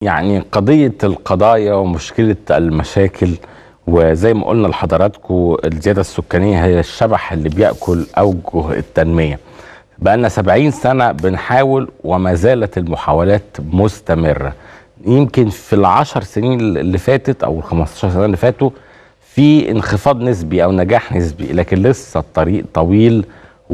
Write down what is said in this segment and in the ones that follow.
يعني قضية القضايا ومشكلة المشاكل وزي ما قلنا لحضراتكم الزيادة السكانية هي الشبح اللي بيأكل أوجه التنمية بقالنا 70 سنة بنحاول وما زالت المحاولات مستمرة يمكن في العشر سنين اللي فاتت أو ال 15 سنة اللي فاتوا في انخفاض نسبي أو نجاح نسبي لكن لسه الطريق طويل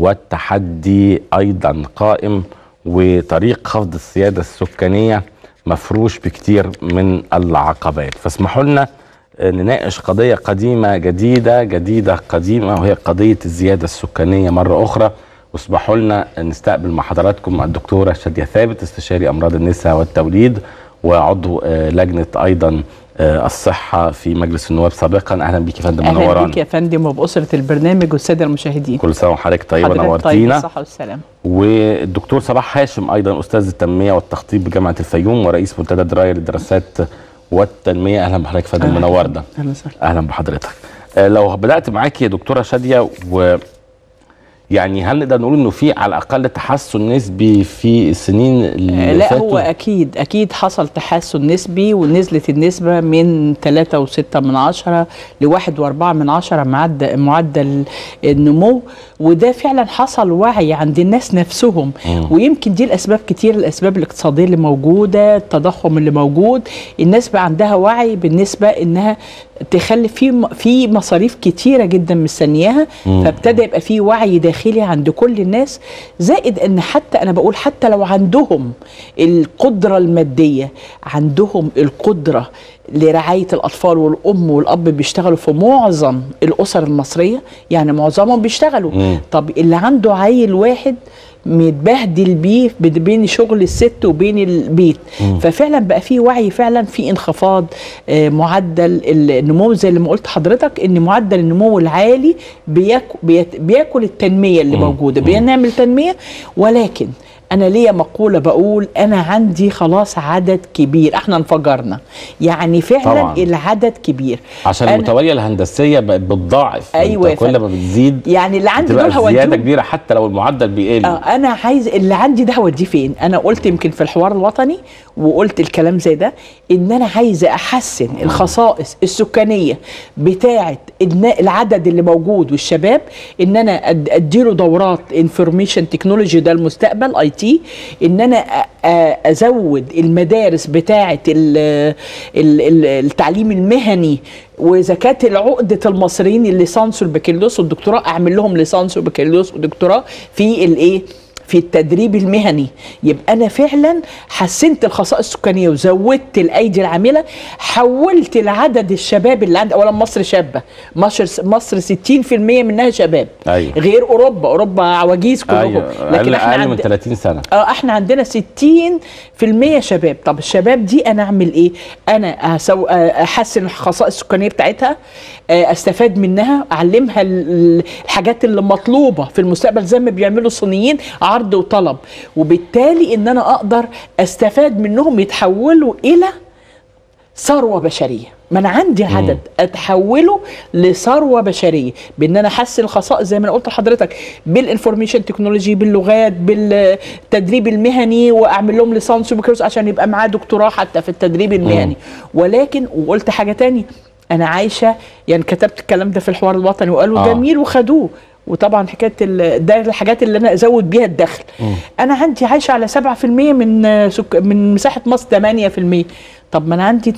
والتحدي أيضا قائم وطريق خفض السيادة السكانية مفروش بكتير من العقبات فاسمحوا لنا نناقش قضية قديمة جديدة جديدة قديمة وهي قضية الزيادة السكانية مرة أخرى واسمحوا لنا نستقبل مع حضراتكم الدكتورة شادية ثابت استشاري أمراض النساء والتوليد وعضو لجنة أيضا الصحة في مجلس النواب سابقا أهلا بيك يا فندم منورانا أهلا بيك يا فندم وبأسرة البرنامج والسادة المشاهدين كل سنة وحضرتك طيبة نورتينا طيب الصحة والسلام والدكتور صلاح هاشم أيضا أستاذ التنمية والتخطيط بجامعة الفيوم ورئيس منتدى دراية للدراسات والتنمية أهلا بحضرتك يا فندم منورنا أهلا وسهلا أهلا بحضرتك لو بدأت معاك يا دكتورة شادية و يعني هل نقدر نقول انه في على الاقل تحسن نسبي في السنين اللي لا فاتوا؟ هو اكيد اكيد حصل تحسن نسبي ونزلت النسبه من 3.6 من عشرة ل 1.4 من عشرة معدل معدل النمو وده فعلا حصل وعي عند الناس نفسهم مم. ويمكن دي الاسباب كتير الاسباب الاقتصاديه اللي موجوده التضخم اللي موجود الناس بقى عندها وعي بالنسبه انها تخلي في في مصاريف كتيره جدا مستنياها مم. فابتدى يبقى في وعي داخلي عند كل الناس زائد ان حتى انا بقول حتى لو عندهم القدره الماديه عندهم القدره لرعايه الاطفال والام والاب بيشتغلوا في معظم الاسر المصريه يعني معظمهم بيشتغلوا مم. طب اللي عنده عيل واحد متبهدل بيه بين شغل الست وبين البيت مم. ففعلا بقى في وعي فعلا في انخفاض آه، معدل النمو زي اللي ما قلت حضرتك ان معدل النمو العالي بياكل, بياكل التنميه اللي مم. موجوده مم. بنعمل تنميه ولكن انا ليا مقوله بقول انا عندي خلاص عدد كبير احنا انفجرنا يعني فعلا طبعاً. العدد كبير عشان أنا- المتواليه الهندسيه بقت بتضاعف أيوة يا أنت كل فندم. ما بتزيد يعني اللي عندي بتبقى دول هوديهم زياده كبيره حتى لو المعدل بيقل اه انا عايز اللي عندي ده هوديه فين انا قلت يمكن في الحوار الوطني وقلت الكلام زي ده ان انا عايزه احسن الخصائص السكانيه بتاعه النا- العدد اللي موجود والشباب ان انا أد- اديله دورات انفورميشن تكنولوجي ده المستقبل اي تي ان انا أ- أ- ازود المدارس بتاعه ال- ال- ال- التعليم المهني وزكاه العقده المصريين الليسانس والبكالوريوس والدكتوراه اعمل لهم ليسانس وبكالوريوس ودكتوراه في الايه في التدريب المهني يبقى انا فعلا حسنت الخصائص السكانيه وزودت الايدي العامله حولت العدد الشباب اللي عند اولا مصر شابه مصر مصر 60% منها شباب أيوة. غير اوروبا اوروبا عواجيز كلهم ايوه اقل, أقل من عند- 30 سنه اه احنا عندنا 60% شباب طب الشباب دي انا اعمل ايه انا أسو... آه، احسن الخصائص السكانيه بتاعتها آه، استفاد منها اعلمها ال- ال- الحاجات اللي مطلوبه في المستقبل زي ما بيعملوا الصينيين عرض وطلب وبالتالي ان انا اقدر استفاد منهم يتحولوا الى ثروه بشريه ما انا عندي عدد اتحوله لثروه بشريه بان انا احسن الخصائص زي ما انا قلت لحضرتك بالانفورميشن تكنولوجي باللغات بالتدريب المهني واعمل لهم ليسانس وبكالوريوس عشان يبقى معاه دكتوراه حتى في التدريب المهني ولكن وقلت حاجه تاني انا عايشه يعني كتبت الكلام ده في الحوار الوطني وقالوا آه. جميل وخدوه وطبعا حكايه ال- ده الحاجات اللي انا ازود بيها الدخل انا عندي عايشه على 7% من آه، سك... من مساحه مصر 8% طب ما انا عندي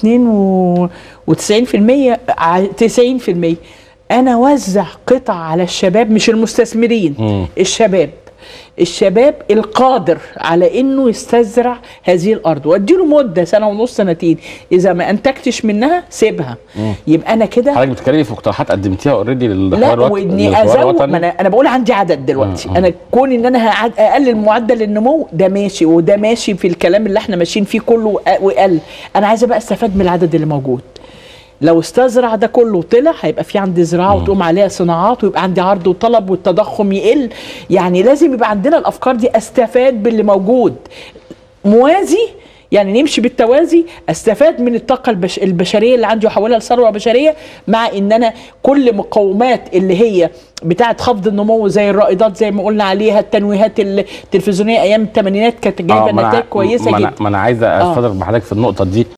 92% ع- 90% انا اوزع قطع على الشباب مش المستثمرين مم. الشباب الشباب القادر على انه يستزرع هذه الارض واديله مده سنه ونص سنتين اذا ما انتجتش منها سيبها يبقى انا كده حضرتك بتتكلمي في مقترحات قدمتيها اوريدي لا للحوار الوط- واني للحوار ازود الوطني؟ ما انا انا بقول عندي عدد دلوقتي آه، آه. انا كون ان انا هعد- اقلل معدل النمو ده ماشي وده ماشي في الكلام اللي احنا ماشيين فيه كله وأ- وقل انا عايزه بقى استفاد من العدد اللي موجود لو استزرع ده كله وطلع هيبقى في عندي زراعه وتقوم عليها صناعات ويبقى عندي عرض وطلب والتضخم يقل يعني لازم يبقى عندنا الافكار دي استفاد باللي موجود موازي يعني نمشي بالتوازي استفاد من الطاقه البش البشريه اللي عندي واحولها لثروه بشريه مع ان انا كل مقومات اللي هي بتاعه خفض النمو زي الرائدات زي ما قلنا عليها التنويهات التلفزيونيه ايام الثمانينات كانت آه، جايبه ما أنا- نتائج كويسه ما جدا أنا, ما انا عايز استدرك بحضرتك في النقطه دي